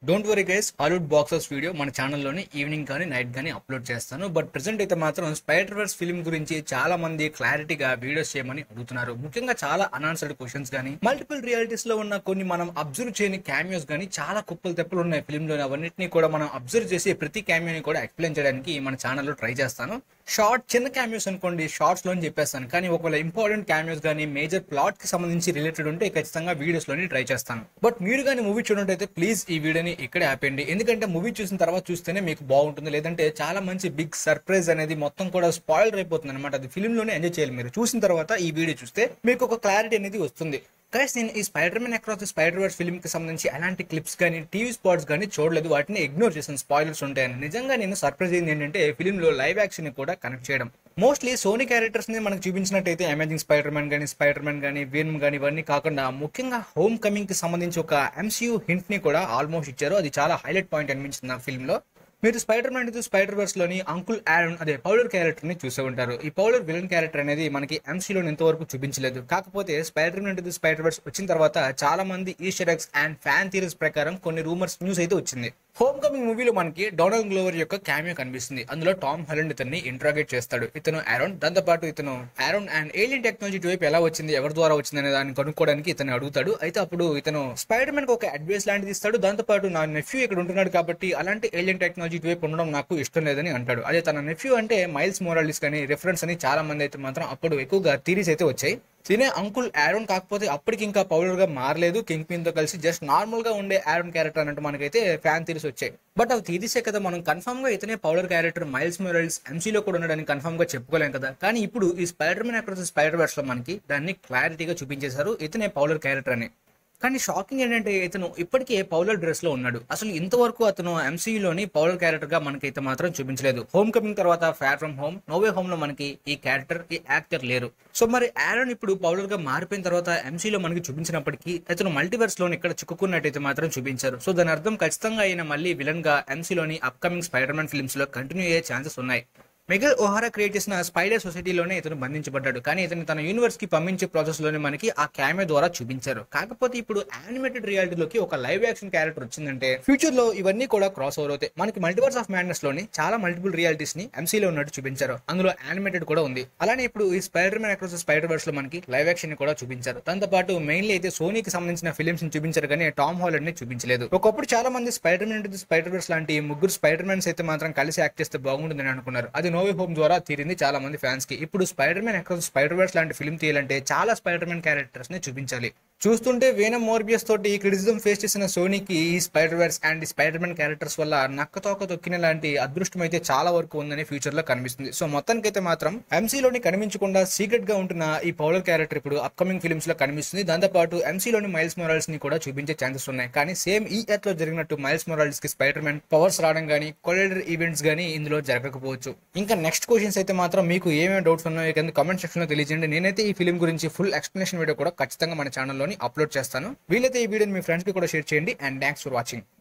don't worry guys Hollywood boxers video మన ఛానల్లోనే evening కానీ నైట్ కానీ అప్లోడ్ చేస్తాను బట్ ప్రెసెంట్ అయితే మాత్రం స్పైడర్ వర్స్ ఫిల్మ్ గురించి చాలా మంది క్లారిటీగా వీడియోస్ చేయమని అడుగుతున్నారు ముఖ్యంగా చాలా అనాన్సర్డ్ క్వశ్చన్స్ కానీ మల్టిపుల్ రియాలిటీస్ లో ఉన్న కొన్ని మనం అబ్జర్వ్ చేయని క్యామియోస్ కానీ చాలా కుప్పలు తెప్పలు ఉన్నాయి ఫిల్మ్ లో అవన్నిటిని కూడా మనం అబ్జర్వ్ చేసి ప్రతి క్యామియోని కూడా ఎక్స్ప్లెయిన్ చేయడానికి మన ఛానల్లో ట్రై చేస్తాను షార్ట్ చిన్న క్యామియోస్ అనుకోండి షార్ట్స్ లోని చెప్పేస్తాను కానీ ఒకవేళ ఇంపార్టెంట్ క్యామియోస్ కానీ మేజర్ ప్లాట్ కి సంబంధించి రిలేటెడ్ ఉంటే ఖచ్చితంగా వీడియోస్ లోని ట్రై చేస్తాను బట్ మీరు కానీ మూవీ చూడటైతే ప్లీజ్ ఈ వీడియోని ఇక్కడే ఆపండి ఎందుకంటే మూవీ చూసిన తర్వాత చూస్తేనే మీకు బాగుంటుంది లేదంటే చాలా మంచి బిగ్ సర్ప్రైజ్ అనేది మొత్తం కూడా స్పాయిల్ అయిపోతుంది అనమాట అది ఫిల్మ్ లోనే ఎంజాయ్ చేయాలి మీరు చూసిన తర్వాత ఈ వీడియో చూస్తే మీకు ఒక క్లారిటీ అనేది వస్తుంది గైస్ నేను ఈ Spider Man across the Spider verse film కి సంబంధించి ఎలాంటి క్లిప్స్ కానీ టీవీ స్పాట్స్ కానీ చూడలేదు వాటిని ఇగ్నోర్ చేసిన స్పాయిలర్స్ ఉంటాయని నిజంగా నేను సర్ప్రైజ్ అయింది ఏంటంటే ఫిల్మ్ లో లైవ్ యాక్షన్ ని కూడా కనెక్ట్ చేయడం మోస్ట్లీ సోనీ క్యారెక్టర్స్ ని మనకు చూపించినట్టయితే అమేజింగ్ స్పైడర్ మ్యాన్ కానీ స్పైడర్ మ్యాన్ కానీ వీర్మ్ కానీ ఇవన్నీ కాకుండా ముఖ్యంగా హోమ్ కమింగ్ కి సంబంధించి ఒక ఎంసీయూ హింట్ ని కూడా ఆల్మోస్ట్ ఇచ్చారు అది చాలా హైలైట్ పాయింట్ అనిపించింది నా ఫిల్మ్ లో మీరు స్పైడర్ మ్యాన్ ఇది స్పైడర్ వర్స్ లోని అంకుల్ ఆరన్ అదే పౌలర్ క్యారెక్టర్ ని చూసే ఉంటారు ఈ పౌలర్ విలన్ క్యారెక్టర్ అనేది మనకి ఎంసీలో ఇంతవరకు చూపించలేదు కాకపోతే స్పైడర్ మ్యాన్ ఇది స్పైడర్ వర్స్ వచ్చిన తర్వాత చాలా మంది Easter eggs and fan theories ప్రకారం కొన్ని రూమర్స్ న్యూస్ అయితే వచ్చింది హోమ్ కమింగ్ మూవీలో మనకి డొనాల్డ్ గ్లోవర్ యొక్క క్యామియో కనిపిస్తుంది అందులో టామ్ హలండ్ ఇతన్ని ఇంట్రాగేట్ చేస్తాడు ఇతను ఆరోన్ దాంతో పాటు ఇతను ఆరోన్ అండ్ ఏలియన్ టెక్నాలజీ వైపు ఎలా వచ్చింది ఎవరి ద్వారా వచ్చింది అనే దాన్ని కనుక్కోవడానికి ఇతను అడుగుతాడు అయితే అప్పుడు ఇతను స్పైడర్ మ్యాన్ ఒక అడ్వైస్ లాంటిది ఇస్తాడు దాంతో పాటు నా నెఫ్యూ ఇక్కడ ఉంటున్నాడు కాబట్టి అలాంటి ఏలియన్ టెక్నాలజీ వైపు ఉండడం నాకు ఇష్టం లేదని అంటాడు అదే తన నెఫ్యూ అంటే మైల్స్ మోరాలిస్ కానీ రిఫరెన్స్ అని చాలా మంది అయితే మాత్రం అప్పుడు ఎక్కువగా థీరీస్ అయితే వచ్చాయి తినే అంకుల్ ఆరోన్ కాకపోతే అప్పటికి ఇంకా పౌలర్ గా మారలేదు కింగ్ పిన్ తో కలిసి జస్ట్ నార్మల్ గా ఉండే ఆరోన్ క్యారెక్టర్ అన్నట్టు మనకైతే ఫ్యాన్ థీరీస్ వచ్చాయి బట్ అవి థీరీసే కదా మనం కన్ఫర్మ్ గా ఇతనే పౌలర్ క్యారెక్టర్ మైల్స్ మొరల్స్ ఎంసీలో కూడా ఉండడానికి కన్ఫర్మ్ గా చెప్పుకోలేం కదా కానీ ఇప్పుడు ఈ Spider Man across Spider verse లో మనకి దాన్ని క్లారిటీగా చూపించేశారు ఇతనే పౌలర్ క్యారెక్టర్ అని కానీ షాకింగ్ ఏంటంటే ఇతను ఇప్పటికే పౌలర్ డ్రెస్ లో ఉన్నాడు అసలు ఇంతవరకు అతను ఎంసీయూలోని పౌలర్ క్యారెక్టర్ గా మనకైతే మాత్రం చూపించలేదు హోమ్ కమింగ్ తర్వాత far from home no way home లో మనకి ఈ క్యారెక్టర్ ఈ యాక్టర్ లేరు సో మరి ఆరన్ ఇప్పుడు పౌలర్ గా మారిపోయిన తర్వాత ఎంసీలో మనకి చూపించినప్పటికీ అతను మల్టీవర్స్ లోని ఇక్కడ చిక్కుకున్నట్టయితే మాత్రం చూపించారు సో దాని అర్థం ఖచ్చితంగా ఆయన మళ్ళీ విలన్ గా ఎంసీలోని అప్కమింగ్ స్పైడర్ మ్యాన్ ఫిల్మ్స్ లో కంటిన్యూ అయ్యే ఛాన్సెస్ ఉన్నాయి మెగల్ ఓహారా క్రియేట్ చేసిన స్పైడర్ సొసైటీలోనే ఇతను బంధించబడ్డాడు కానీ ఇతను తన యూనివర్స్ కి పంపించే ప్రాసెస్ లోనే మనకి ఆ క్యామె ద్వారా చూపించారు కాకపోతే ఇప్పుడు యానిమేటెడ్ రియాలిటీలోకి ఒక లైవ్ యాక్షన్ క్యారెక్టర్ వచ్చిందంటే ఫ్యూచర్ లో ఇవన్నీ కూడా క్రాస్ ఓవర్ అవుతాయి మనకి మల్టివర్స్ ఆఫ్ మ్యాడ్నెస్ లోని చాలా మల్టిపుల్ రియాలిటీస్ ని ఎంసీలో ఉన్నట్టు చూపించారు అందులో యానిమేటెడ్ కూడా ఉంది అలానే ఇప్పుడు ఈ Spider Man across Spider verse లో మనకి లైవ్ యాక్షన్ ని కూడా చూపించారు దాంతో పాటు మెయిన్లీ అయితే సోనీకి సంబంధించిన ఫిలిమ్స్ ని చూపించారు కానీ టామ్ హాలండ్ ని చూపించలేదు ఒకప్పుడు చాలా మంది స్పైడర్ మ్యాన్ స్పైడర్ వర్స్ లాంటి ముగ్గురు స్పైడర్ మ్యాన్స్ అయితే మాత్రం కలిసి యాక్ట్ చేస్తే బాగుంటుందని అనుకున్నారు అది నోవే హోమ్ ద్వారా తీరింది చాలా మంది ఫ్యాన్స్ కి ఇప్పుడు Spider Man across Spider verse లాంటి ఫిల్మ్ తీయాలంటే చాలా స్పైడర్ మ్యాన్ క్యారెక్టర్స్ ని చూపించాలి చూస్తుంటే వేనం మోర్బియస్ తోటి క్రిటిసిజం ఫేస్ చేసిన సోనీకి ఈ స్పైడర్ వర్స్ అండ్ ఈ స్పైడర్ మ్యాన్ క్యారెక్టర్స్ వల్ల నక్కతోక తొక్కిన లాంటి అదృష్టం అయితే చాలా వరకు ఉందని ఫ్యూచర్ లో కనిపిస్తుంది సో మొత్తానికైతే మాత్రం ఎంసీలోని కనిపించకుండా సీక్రెట్ గా ఉంటున్న ఈ పౌలర్ క్యారెక్టర్ ఇప్పుడు అప్కమింగ్ ఫిల్మ్స్ లో కనిపిస్తుంది దాంతో పాటు ఎంసీలోని మైల్స్ మొరాల్స్ ని కూడా చూపించే ఛాన్సెస్ ఉన్నాయి కానీ సేమ్ ఈ ఎర్త్ లో జరిగినట్టు మైల్స్ మొరాల్స్ కి స్పైడర్ మ్యాన్ పవర్స్ రావడం కానీ కొలైడర్ ఈవెంట్స్ కానీ ఇందులో జరగకపోవచ్చు ఇంకా నెక్స్ట్ క్వశ్చన్స్ అయితే మాత్రం మీకు ఏమేమి డౌట్స్ ఉన్నాయో కింద కామెంట్ సెక్షన్ లో తెలియజేయండి నేనైతే ఈ ఫిల్మ్ గురించి ఫుల్ ఎక్స్ప్లెనేషన్ వీడియో కూడా ఖచ్చితంగా మన ఛానల్లోని అప్లోడ్ చేస్తాను వీలైతే ఈ వీడియోని మీ ఫ్రెండ్స్ కి కూడా షేర్ చేయండి అండ్ థ్యాంక్స్ ఫర్ వాచింగ్